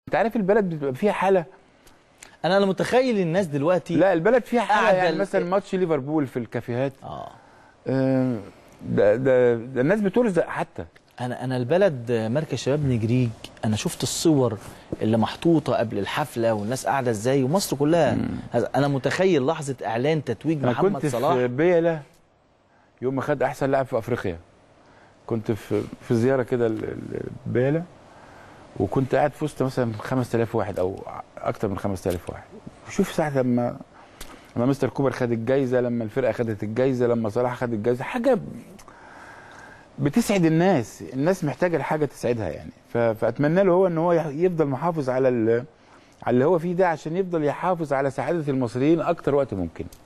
انت عارف البلد بتبقى فيها حاله انا انا متخيل الناس دلوقتي لا البلد فيها حاله قاعدة يعني ال- مثلا ماتش ليفربول في الكافيهات اه آه، ده ده ده الناس بترزق حتى انا انا البلد مركز شباب نجريج انا شفت الصور اللي محطوطه قبل الحفله والناس قاعده ازاي ومصر كلها هذا- انا متخيل لحظه اعلان تتويج انا محمد كنت صلاح في بيلا يوم ما خد احسن لاعب في افريقيا كنت في في زياره كده ل- ل- بيلا وكنت قاعد في وسط مثلا 5000 واحد او اكتر من 5000 واحد شوف ساعه لما لما مستر كوبر خد الجايزه لما الفرقه خدت الجايزه لما صلاح خد الجايزه حاجه بتسعد الناس الناس محتاجه لحاجه تسعدها يعني ف- فاتمنى له هو ان هو يح- يفضل محافظ على ال- على اللي هو فيه ده عشان يفضل يحافظ على سعاده المصريين اكتر وقت ممكن